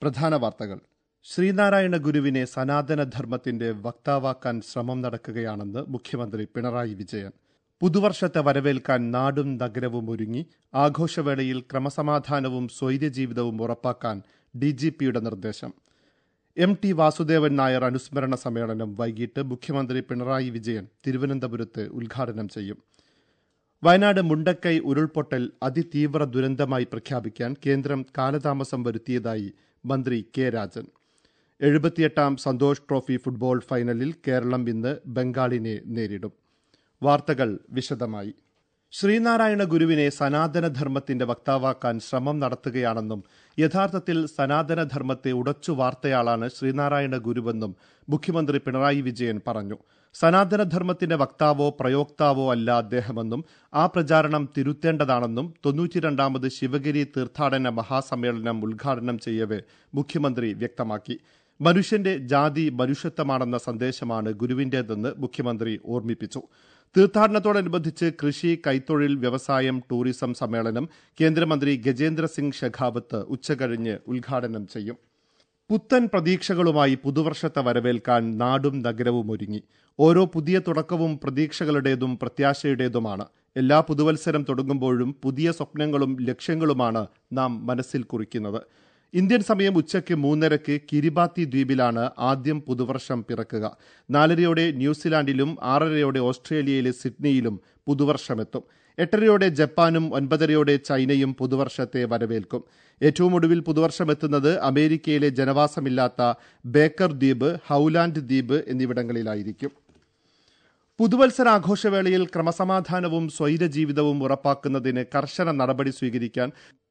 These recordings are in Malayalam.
പ്രധാന വാർത്തകൾ ശ്രീനാരായണ ഗുരുവിനെ സനാതനധർമ്മത്തിന്റെ വക്താവാക്കാൻ ശ്രമം നടക്കുകയാണെന്ന് മുഖ്യമന്ത്രി പിണറായി വിജയൻ പുതുവർഷത്തെ വരവേൽക്കാൻ നാടും നഗരവും ഒരുങ്ങി ആഘോഷവേളയിൽ ക്രമസമാധാനവും സ്വൈര്യജീവിതവും ഉറപ്പാക്കാൻ ഡിജിപിയുടെ നിർദ്ദേശം എം ടി വാസുദേവൻ നായർ അനുസ്മരണ സമ്മേളനം വൈകിട്ട് മുഖ്യമന്ത്രി പിണറായി വിജയൻ തിരുവനന്തപുരത്ത് ഉദ്ഘാടനം ചെയ്യും വയനാട് മുണ്ടക്കൈ ഉരുൾപൊട്ടൽ അതിതീവ്ര ദുരന്തമായി പ്രഖ്യാപിക്കാൻ കേന്ദ്രം കാലതാമസം വരുത്തിയതായി മന്ത്രി കെ രാജൻ എഴുപത്തിയെട്ടാം സന്തോഷ് ട്രോഫി ഫുട്ബോൾ ഫൈനലിൽ കേരളം ഇന്ന് ബംഗാളിനെ നേരിടും വാർത്തകൾ വിശദമായി ശ്രീനാരായണ ഗുരുവിനെ സനാതനധർമ്മത്തിന്റെ വക്താവാക്കാൻ ശ്രമം നടത്തുകയാണെന്നും യഥാർത്ഥത്തിൽ സനാതനധർമ്മത്തെ ഉടച്ചു വാർത്തയാളാണ് ശ്രീനാരായണ ഗുരുവെന്നും മുഖ്യമന്ത്രി പിണറായി വിജയൻ പറഞ്ഞു സനാതനധർമ്മത്തിന്റെ വക്താവോ പ്രയോക്താവോ അല്ല അദ്ദേഹമെന്നും ആ പ്രചാരണം തിരുത്തേണ്ടതാണെന്നും തൊണ്ണൂറ്റിരണ്ടാമത് ശിവഗിരി തീർത്ഥാടന മഹാസമ്മേളനം ഉദ്ഘാടനം ചെയ്യവെ മുഖ്യമന്ത്രി വ്യക്തമാക്കി മനുഷ്യന്റെ ജാതി മനുഷ്യത്വമാണെന്ന സന്ദേശമാണ് ഗുരുവിന്റേതെന്ന് മുഖ്യമന്ത്രി ഓർമ്മിപ്പിച്ചു തീർത്ഥാടനത്തോടനുബന്ധിച്ച് കൃഷി കൈത്തൊഴിൽ വ്യവസായം ടൂറിസം സമ്മേളനം കേന്ദ്രമന്ത്രി ഗജേന്ദ്ര സിംഗ് ഷെഖാവത്ത് ഉച്ചകഴിഞ്ഞ് ഉദ്ഘാടനം ചെയ്യും പുത്തൻ പ്രതീക്ഷകളുമായി പുതുവർഷത്തെ വരവേൽക്കാൻ നാടും നഗരവും ഒരുങ്ങി ഓരോ പുതിയ തുടക്കവും പ്രതീക്ഷകളുടേതും പ്രത്യാശയുടേതുമാണ് എല്ലാ പുതുവത്സരം തുടങ്ങുമ്പോഴും പുതിയ സ്വപ്നങ്ങളും ലക്ഷ്യങ്ങളുമാണ് നാം മനസ്സിൽ കുറിക്കുന്നത് ഇന്ത്യൻ സമയം ഉച്ചയ്ക്ക് മൂന്നരയ്ക്ക് കിരിബാത്തി ദ്വീപിലാണ് ആദ്യം പുതുവർഷം പിറക്കുക നാലരയോടെ ന്യൂസിലാൻഡിലും ആറരയോടെ ഓസ്ട്രേലിയയിലെ സിഡ്നിയിലും പുതുവർഷമെത്തും എട്ടരയോടെ ജപ്പാനും ഒൻപതരയോടെ ചൈനയും പുതുവർഷത്തെ വരവേൽക്കും ഏറ്റവും ഒടുവിൽ പുതുവർഷം എത്തുന്നത് അമേരിക്കയിലെ ജനവാസമില്ലാത്ത ബേക്കർ ദ്വീപ് ഹൌലാൻഡ് ദ്വീപ് എന്നിവിടങ്ങളിലായിരിക്കും പുതുവത്സരാഘോഷവേളയിൽ ക്രമസമാധാനവും സ്വൈരജീവിതവും ഉറപ്പാക്കുന്നതിന് കർശന നടപടി സ്വീകരിക്കാൻ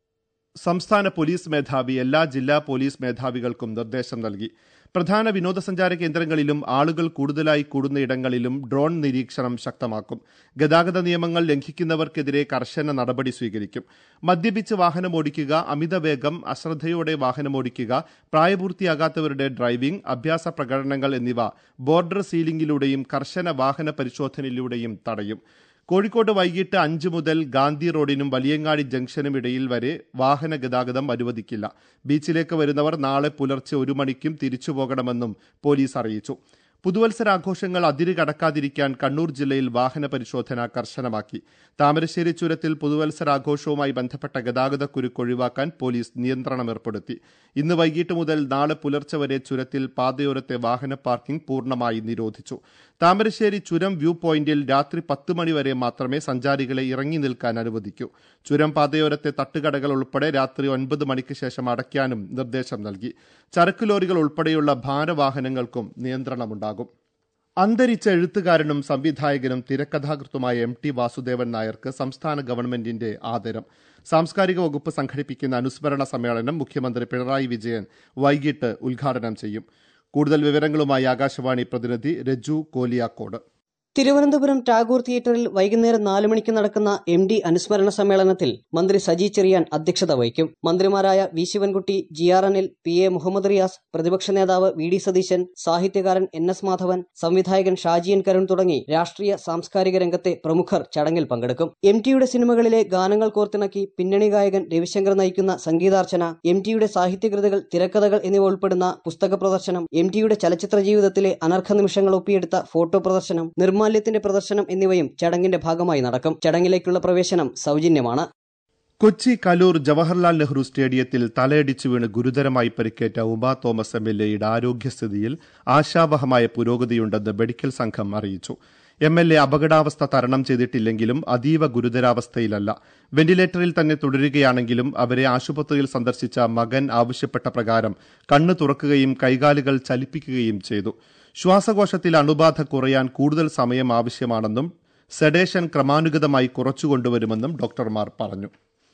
സംസ്ഥാന പോലീസ് മേധാവി എല്ലാ ജില്ലാ പോലീസ് മേധാവികൾക്കും നിർദ്ദേശം നൽകി പ്രധാന വിനോദസഞ്ചാര കേന്ദ്രങ്ങളിലും ആളുകൾ കൂടുതലായി കൂടുന്ന ഇടങ്ങളിലും ഡ്രോൺ നിരീക്ഷണം ശക്തമാക്കും ഗതാഗത നിയമങ്ങൾ ലംഘിക്കുന്നവർക്കെതിരെ കർശന നടപടി സ്വീകരിക്കും മദ്യപിച്ച് വാഹനമോടിക്കുക അമിതവേഗം അശ്രദ്ധയോടെ വാഹനമോടിക്കുക പ്രായപൂർത്തിയാകാത്തവരുടെ ഡ്രൈവിംഗ് അഭ്യാസ പ്രകടനങ്ങൾ എന്നിവ ബോർഡർ സീലിംഗിലൂടെയും കർശന വാഹന പരിശോധനയിലൂടെയും തടയും കോഴിക്കോട് വൈകിട്ട് അഞ്ച് മുതൽ ഗാന്ധി റോഡിനും വലിയങ്ങാടി ജംഗ്ഷനും ഇടയിൽ വരെ വാഹന ഗതാഗതം അനുവദിക്കില്ല ബീച്ചിലേക്ക് വരുന്നവർ നാളെ പുലർച്ചെ ഒരു മണിക്കും തിരിച്ചു പോകണമെന്നും പോലീസ് അറിയിച്ചു പുതുവത്സരാഘോഷങ്ങൾ അതിര് കടക്കാതിരിക്കാൻ കണ്ണൂർ ജില്ലയിൽ വാഹന പരിശോധന കർശനമാക്കി താമരശ്ശേരി ചുരത്തിൽ പുതുവത്സരാഘോഷവുമായി ബന്ധപ്പെട്ട ഗതാഗത കുരുക്ക് ഒഴിവാക്കാൻ പോലീസ് നിയന്ത്രണം ഏർപ്പെടുത്തി ഇന്ന് വൈകിട്ട് മുതൽ നാളെ പുലർച്ചെ വരെ ചുരത്തിൽ പാതയോരത്തെ വാഹന പാർക്കിംഗ് പൂർണ്ണമായി നിരോധിച്ചു താമരശ്ശേരി ചുരം വ്യൂ പോയിന്റിൽ രാത്രി പത്ത് മണിവരെ മാത്രമേ സഞ്ചാരികളെ ഇറങ്ങി നിൽക്കാൻ അനുവദിക്കൂ ചുരം പാതയോരത്തെ തട്ടുകടകൾ ഉൾപ്പെടെ രാത്രി ഒൻപത് മണിക്ക് ശേഷം അടയ്ക്കാനും നിർദ്ദേശം നൽകി ചരക്ക് ലോറികൾ ഉൾപ്പെടെയുള്ള ഭാരവാഹനങ്ങൾക്കും നിയന്ത്രണമുണ്ടാകും അന്തരിച്ച എഴുത്തുകാരനും സംവിധായകനും തിരക്കഥാകൃത്തുമായ എം ടി വാസുദേവൻ നായർക്ക് സംസ്ഥാന ഗവൺമെന്റിന്റെ ആദരം സാംസ്കാരിക വകുപ്പ് സംഘടിപ്പിക്കുന്ന അനുസ്മരണ സമ്മേളനം മുഖ്യമന്ത്രി പിണറായി വിജയൻ വൈകിട്ട് ഉദ്ഘാടനം ചെയ്യും കൂടുതൽ വിവരങ്ങളുമായി ആകാശവാണി പ്രതിനിധി രജു കോലിയാക്കോട് തിരുവനന്തപുരം ടാഗോർ തിയേറ്ററിൽ വൈകുന്നേരം നാല് മണിക്ക് നടക്കുന്ന എം ഡി അനുസ്മരണ സമ്മേളനത്തിൽ മന്ത്രി സജി ചെറിയാൻ അധ്യക്ഷത വഹിക്കും മന്ത്രിമാരായ V Sivankutty G R Anil P A Muhammad Riyas പ്രതിപക്ഷ നേതാവ് വി ഡി സതീശൻ സാഹിത്യകാരൻ എൻ എസ് മാധവൻ സംവിധായകൻ ഷാജിയൻ കരുൺ തുടങ്ങി രാഷ്ട്രീയ സാംസ്കാരിക രംഗത്തെ പ്രമുഖർ ചടങ്ങിൽ പങ്കെടുക്കും എം ടിയുടെ സിനിമകളിലെ ഗാനങ്ങൾ കോർത്തിണക്കി പിന്നണി ഗായകൻ രവിശങ്കർ നയിക്കുന്ന സംഗീതാർച്ചന എം ടിയുടെ സാഹിത്യകൃതികൾ തിരക്കഥകൾ എന്നിവ ഉൾപ്പെടുന്ന പുസ്തക പ്രദർശനം എം ടിയുടെ ചലച്ചിത്ര ജീവിതത്തിലെ അനർഘ നിമിഷങ്ങൾ ഒപ്പിയെടുത്ത ഫോട്ടോ പ്രദർശനം നിർമാല്യത്തിന്റെ പ്രദർശനം എന്നിവയും ചടങ്ങിന്റെ ഭാഗമായി നടക്കും ചടങ്ങിലേക്കുള്ള പ്രവേശനം സൗജന്യമാണ് കൊച്ചി കലൂർ ജവഹർലാൽ നെഹ്റു സ്റ്റേഡിയത്തിൽ തലയടിച്ചു വീണ് ഗുരുതരമായി പരിക്കേറ്റ ഉമാ തോമസ് എം എൽ എയുടെ ആരോഗ്യസ്ഥിതിയിൽ ആശാവഹമായ പുരോഗതിയുണ്ടെന്ന് മെഡിക്കൽ സംഘം അറിയിച്ചു എം എൽ എ അപകടാവസ്ഥ തരണം ചെയ്തിട്ടില്ലെങ്കിലും അതീവ ഗുരുതരാവസ്ഥയിലല്ല വെന്റിലേറ്ററിൽ തന്നെ തുടരുകയാണെങ്കിലും അവരെ ആശുപത്രിയിൽ സന്ദർശിച്ച മകൻ ആവശ്യപ്പെട്ട പ്രകാരം കണ്ണു തുറക്കുകയും കൈകാലുകൾ ചലിപ്പിക്കുകയും ചെയ്തു ശ്വാസകോശത്തിൽ അണുബാധ കുറയാൻ കൂടുതൽ സമയം ആവശ്യമാണെന്നും സെഡേഷൻ ക്രമാനുഗതമായി കുറച്ചുകൊണ്ടുവരുമെന്നും ഡോക്ടർമാർ പറഞ്ഞു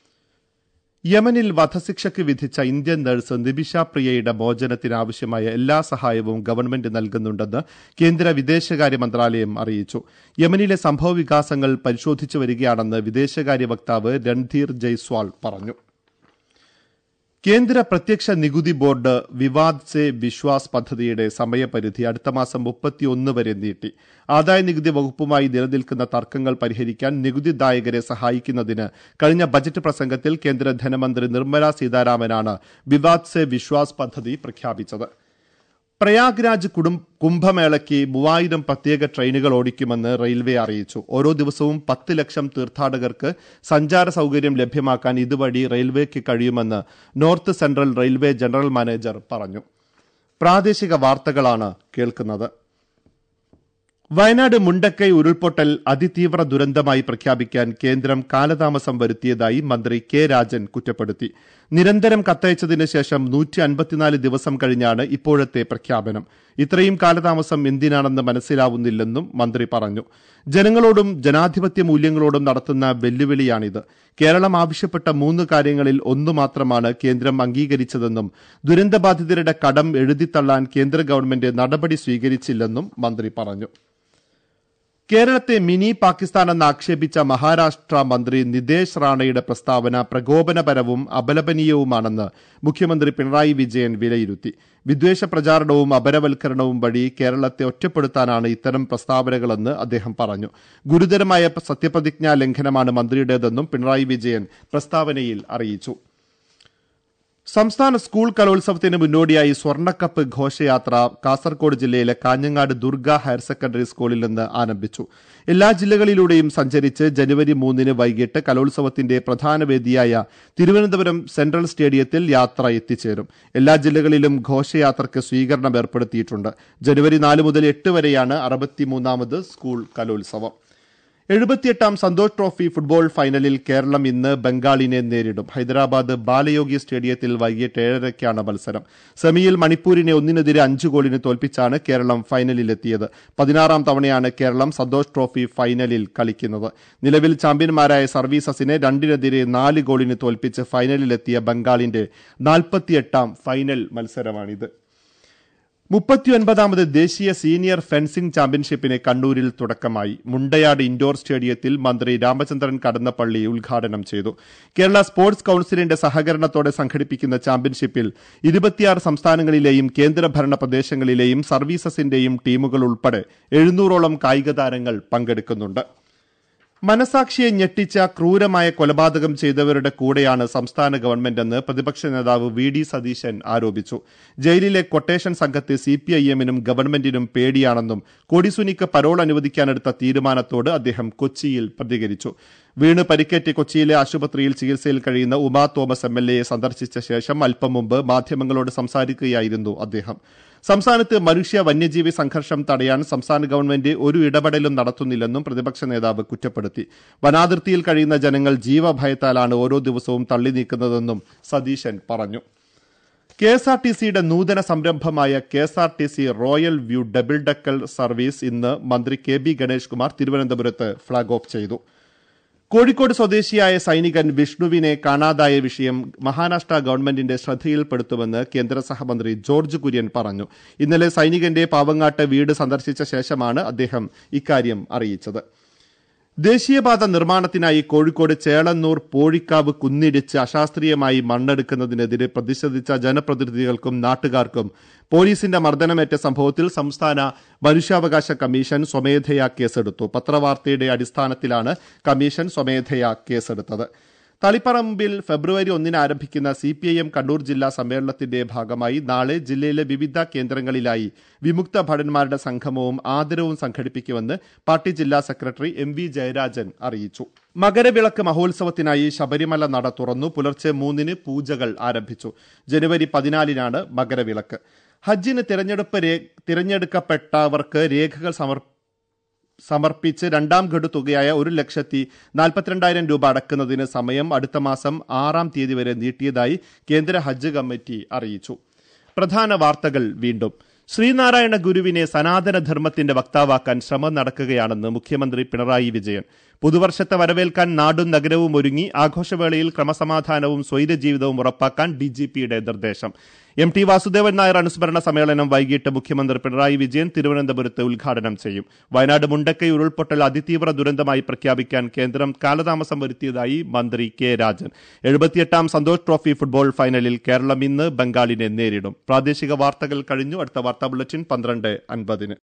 യമനിൽ വധശിക്ഷയ്ക്ക് വിധിച്ച ഇന്ത്യൻ നഴ്സ് നിബിഷ പ്രിയയുടെ മോചനത്തിനാവശ്യമായ എല്ലാ സഹായവും ഗവൺമെന്റ് നൽകുന്നുണ്ടെന്ന് കേന്ദ്ര വിദേശകാര്യ മന്ത്രാലയം അറിയിച്ചു യമനിലെ സംഭവ വികാസങ്ങൾ പരിശോധിച്ചു വരികയാണെന്ന് വിദേശകാര്യ വക്താവ് രൺധീർ ജയ്സ്വാൾ പറഞ്ഞു കേന്ദ്ര പ്രത്യക്ഷ നികുതി ബോർഡ് വിവാദ് സെ വിശ്വാസ് പദ്ധതിയുടെ സമയപരിധി അടുത്ത മാസം മുപ്പത്തിയൊന്ന് വരെ നീട്ടി ആദായ നികുതി വകുപ്പുമായി നിലനിൽക്കുന്ന തർക്കങ്ങൾ പരിഹരിക്കാൻ നികുതിദായകരെ സഹായിക്കുന്നതിന് കഴിഞ്ഞ ബജറ്റ് പ്രസംഗത്തിൽ കേന്ദ്ര ധനമന്ത്രി നിർമ്മല സീതാരാമനാണ് വിവാദ് സെ വിശ്വാസ് പദ്ധതി പ്രഖ്യാപിച്ചത് പ്രയാഗ്രാജ് കുടും കുംഭമേളയ്ക്ക് മൂവായിരം പ്രത്യേക ട്രെയിനുകൾ ഓടിക്കുമെന്ന് റെയിൽവേ അറിയിച്ചു ഓരോ ദിവസവും പത്ത് ലക്ഷം തീർത്ഥാടകർക്ക് സഞ്ചാര സൗകര്യം ലഭ്യമാക്കാൻ ഇതുവഴി റെയിൽവേക്ക് കഴിയുമെന്ന് north central railway general manager പറഞ്ഞു പ്രാദേശിക വാർത്തകളാണ് കേൾക്കുന്നത് വയനാട് മുണ്ടക്കൈ ഉരുൾപൊട്ടൽ അതിതീവ്ര ദുരന്തമായി പ്രഖ്യാപിക്കാൻ കേന്ദ്രം കാലതാമസം വരുത്തിയതായി മന്ത്രി കെ രാജൻ കുറ്റപ്പെടുത്തി നിരന്തരം കത്തയച്ചതിന് ശേഷം നൂറ്റി അൻപത്തിനാല് ദിവസം കഴിഞ്ഞാണ് ഇപ്പോഴത്തെ പ്രഖ്യാപനം ഇത്രയും കാലതാമസം എന്തിനാണെന്ന് മനസ്സിലാവുന്നില്ലെന്നും മന്ത്രി പറഞ്ഞു ജനങ്ങളോടും ജനാധിപത്യ മൂല്യങ്ങളോടും നടത്തുന്ന വെല്ലുവിളിയാണിത് കേരളം ആവശ്യപ്പെട്ട മൂന്ന് കാര്യങ്ങളിൽ ഒന്നു മാത്രമാണ് കേന്ദ്രം അംഗീകരിച്ചതെന്നും ദുരന്തബാധിതരുടെ കടം എഴുതിത്തള്ളാൻ കേന്ദ്ര ഗവൺമെന്റ് നടപടി സ്വീകരിച്ചില്ലെന്നും മന്ത്രി പറഞ്ഞു കേരളത്തെ മിനി പാകിസ്ഥാനെന്ന് ആക്ഷേപിച്ച മഹാരാഷ്ട്ര മന്ത്രി നിതേഷ് റാണയുടെ പ്രസ്താവന പ്രകോപനപരവും അപലപനീയവുമാണെന്ന് മുഖ്യമന്ത്രി പിണറായി വിജയൻ വിലയിരുത്തി വിദ്വേഷ പ്രചാരണവും അപരവൽക്കരണവും വഴി കേരളത്തെ ഒറ്റപ്പെടുത്താനാണ് ഇത്തരം പ്രസ്താവനകളെന്ന് അദ്ദേഹം പറഞ്ഞു ഗുരുതരമായ സത്യപ്രതിജ്ഞാ ലംഘനമാണ് മന്ത്രിയുടേതെന്നും പിണറായി വിജയൻ പ്രസ്താവനയിൽ അറിയിച്ചു സംസ്ഥാന സ്കൂൾ കലോത്സവത്തിന് മുന്നോടിയായി സ്വർണ്ണക്കപ്പ് ഘോഷയാത്ര കാസർഗോഡ് ജില്ലയിലെ കാഞ്ഞങ്ങാട് ദുർഗ ഹയർ സെക്കൻഡറി സ്കൂളിൽ നിന്ന് ആരംഭിച്ചു എല്ലാ ജില്ലകളിലൂടെയും സഞ്ചരിച്ച് ജനുവരി മൂന്നിന് വൈകിട്ട് കലോത്സവത്തിന്റെ പ്രധാന വേദിയായ തിരുവനന്തപുരം സെൻട്രൽ സ്റ്റേഡിയത്തിൽ യാത്ര എത്തിച്ചേരും എല്ലാ ജില്ലകളിലും ഘോഷയാത്രയ്ക്ക് സ്വീകരണം ഏർപ്പെടുത്തിയിട്ടുണ്ട് ജനുവരി നാല് മുതൽ എട്ട് വരെയാണ് അറുപത്തിമൂന്നാമത് സ്കൂൾ കലോത്സവം എഴുപത്തിയെട്ടാം സന്തോഷ് ട്രോഫി ഫുട്ബോൾ ഫൈനലിൽ കേരളം ഇന്ന് ബംഗാളിനെ നേരിടും ഹൈദരാബാദ് ബാലയോഗി സ്റ്റേഡിയത്തിൽ വൈകിട്ട് ഏഴരയ്ക്കാണ് മത്സരം സെമിയിൽ മണിപ്പൂരിനെ ഒന്നിനെതിരെ അഞ്ച് ഗോളിന് തോൽപ്പിച്ചാണ് കേരളം ഫൈനലിലെത്തിയത് പതിനാറാം തവണയാണ് കേരളം സന്തോഷ് ട്രോഫി ഫൈനലിൽ കളിക്കുന്നത് നിലവിൽ ചാമ്പ്യന്മാരായ സർവീസസിനെ രണ്ടിനെതിരെ നാല് ഗോളിന് തോൽപ്പിച്ച് ഫൈനലിലെത്തിയ ബംഗാളിന്റെ നാൽപ്പത്തിയെട്ടാം ഫൈനൽ മത്സരമാണിത് മുപ്പത്തിയൊൻപതാമത് ദേശീയ സീനിയർ ഫെൻസിംഗ് ചാമ്പ്യൻഷിപ്പിന് കണ്ണൂരിൽ തുടക്കമായി മുണ്ടയാട് ഇൻഡോർ സ്റ്റേഡിയത്തിൽ മന്ത്രി രാമചന്ദ്രൻ കടന്നപ്പള്ളി ഉദ്ഘാടനം ചെയ്തു കേരള സ്പോർട്സ് കൌൺസിലിന്റെ സഹകരണത്തോടെ സംഘടിപ്പിക്കുന്ന ചാമ്പ്യൻഷിപ്പിൽ ഇരുപത്തിയാറ് സംസ്ഥാനങ്ങളിലെയും കേന്ദ്രഭരണ പ്രദേശങ്ങളിലെയും സർവീസസിന്റെയും ടീമുകൾ ഉൾപ്പെടെ എഴുന്നൂറോളം കായിക താരങ്ങൾ പങ്കെടുക്കുന്നുണ്ട് മനസാക്ഷിയെ ഞെട്ടിച്ച ക്രൂരമായ കൊലപാതകം ചെയ്തവരുടെ കൂടെയാണ് സംസ്ഥാന ഗവൺമെന്റെന്ന് പ്രതിപക്ഷ നേതാവ് വി ഡി സതീശൻ ആരോപിച്ചു ജയിലിലെ കൊട്ടേഷൻ സംഘത്തെ സി പി ഐ എമ്മിനും ഗവൺമെന്റിനും പേടിയാണെന്നും കൊടിസുനിക്ക് പരോൾ അനുവദിക്കാനെടുത്ത തീരുമാനത്തോട് അദ്ദേഹം കൊച്ചിയിൽ പ്രതികരിച്ചു വീണ് പരിക്കേറ്റ് കൊച്ചിയിലെ ആശുപത്രിയിൽ ചികിത്സയിൽ കഴിയുന്ന ഉമാ തോമസ് എം എൽ എയെ സന്ദർശിച്ച ശേഷം അല്പം മുമ്പ് മാധ്യമങ്ങളോട് സംസാരിക്കുകയായിരുന്നു അദ്ദേഹം സംസ്ഥാനത്ത് മനുഷ്യ വന്യജീവി സംഘർഷം തടയാൻ സംസ്ഥാന ഗവൺമെന്റ് ഒരു ഇടപെടലും നടത്തുന്നില്ലെന്നും പ്രതിപക്ഷ നേതാവ് കുറ്റപ്പെടുത്തി വനാതിർത്തിയിൽ കഴിയുന്ന ജനങ്ങൾ ജീവഭയത്താലാണ് ഓരോ ദിവസവും തള്ളി നീക്കുന്നതെന്നും സതീശൻ പറഞ്ഞു കെ എസ് ആർ ടി സിയുടെ നൂതന സംരംഭമായ K S R T C royal view double decker service ഇന്ന് മന്ത്രി കെ ബി ഗണേഷ് കുമാർ തിരുവനന്തപുരത്ത് ഫ്ളാഗ് ഓഫ് ചെയ്തു കോഴിക്കോട് സ്വദേശിയായ സൈനികൻ വിഷ്ണുവിനെ കാണാതായ വിഷയം മഹാരാഷ്ട്ര ഗവൺമെന്റിന്റെ ശ്രദ്ധയിൽപ്പെടുത്തുമെന്ന് കേന്ദ്ര സഹമന്ത്രി ജോർജ് കുര്യൻ പറഞ്ഞു ഇന്നലെ സൈനികന്റെ പാവങ്ങാട്ട് വീട് സന്ദർശിച്ച ശേഷമാണ് അദ്ദേഹം ഇക്കാര്യം അറിയിച്ചത് ദേശീയപാത നിർമ്മാണത്തിനായി കോഴിക്കോട് ചേളന്നൂർ പോഴിക്കാവ് കുന്നിടിച്ച് അശാസ്ത്രീയമായി മണ്ണെടുക്കുന്നതിനെതിരെ പ്രതിഷേധിച്ച ജനപ്രതിനിധികൾക്കും നാട്ടുകാർക്കും പോലീസിന്റെ മർദ്ദനമേറ്റ സംഭവത്തിൽ സംസ്ഥാന മനുഷ്യാവകാശ കമ്മീഷൻ സ്വമേധയാ കേസെടുത്തു പത്രവാർത്തയുടെ അടിസ്ഥാനത്തിലാണ് കമ്മീഷൻ സ്വമേധയാ കേസെടുത്തത് തളിപ്പറമ്പിൽ ഫെബ്രുവരി ഒന്നിന് ആരംഭിക്കുന്ന C P I M Kannur ജില്ലാ സമ്മേളനത്തിന്റെ ഭാഗമായി നാളെ ജില്ലയിലെ വിവിധ കേന്ദ്രങ്ങളിലായി വിമുക്ത ഭടന്മാരുടെ സംഗമവും ആദരവും സംഘടിപ്പിക്കുമെന്ന് പാർട്ടി ജില്ലാ സെക്രട്ടറി എം വി ജയരാജൻ അറിയിച്ചു മകരവിളക്ക് മഹോത്സവത്തിനായി ശബരിമല നട തുറന്നു പുലർച്ചെ മൂന്നിന് പൂജകൾ ആരംഭിച്ചു ജനുവരി പതിനാലിനാണ് മകരവിളക്ക് ഹജ്ജിന് തിരഞ്ഞെടുപ്പ് തിരഞ്ഞെടുക്കപ്പെട്ടവർക്ക് രേഖകൾ സമർപ്പിച്ചു സമർപ്പിച്ച് രണ്ടാം ഗഡു തുകയായ ഒരു ലക്ഷത്തി നാൽപ്പത്തിരണ്ടായിരം രൂപ അടക്കുന്നതിന് സമയം അടുത്ത മാസം ആറാം തീയതി വരെ നീട്ടിയതായി കേന്ദ്ര ഹജ്ജ് കമ്മിറ്റി അറിയിച്ചു പ്രധാന വാർത്തകൾ വീണ്ടും ശ്രീനാരായണ ഗുരുവിനെ സനാതനധർമ്മത്തിന്റെ വക്താവാക്കാൻ ശ്രമം നടക്കുകയാണെന്ന് മുഖ്യമന്ത്രി പിണറായി വിജയൻ പുതുവർഷത്തെ വരവേൽക്കാൻ നാടും നഗരവും ഒരുങ്ങി ആഘോഷവേളയിൽ ക്രമസമാധാനവും സ്വൈരജീവിതവും ഉറപ്പാക്കാൻ ഡിജിപിയുടെ നിർദ്ദേശം എം ടി വാസുദേവൻ നായർ അനുസ്മരണ സമ്മേളനം വൈകിട്ട് മുഖ്യമന്ത്രി പിണറായി വിജയൻ തിരുവനന്തപുരത്ത് ഉദ്ഘാടനം ചെയ്യും വയനാട് മുണ്ടക്കൈ ഉരുൾപൊട്ടൽ അതിതീവ്ര ദുരന്തമായി പ്രഖ്യാപിക്കാൻ കേന്ദ്രം കാലതാമസം വരുത്തിയതായി മന്ത്രി കെ രാജൻ എഴുപത്തിയെട്ടാം സന്തോഷ് ട്രോഫി ഫുട്ബോൾ ഫൈനലിൽ കേരളം ഇന്ന് ബംഗാളിനെ നേരിടും പ്രാദേശിക വാർത്തകൾ കഴിഞ്ഞു അടുത്ത വാർത്താ ബുള്ളറ്റിൻ പന്ത്രണ്ട് അൻപതിന്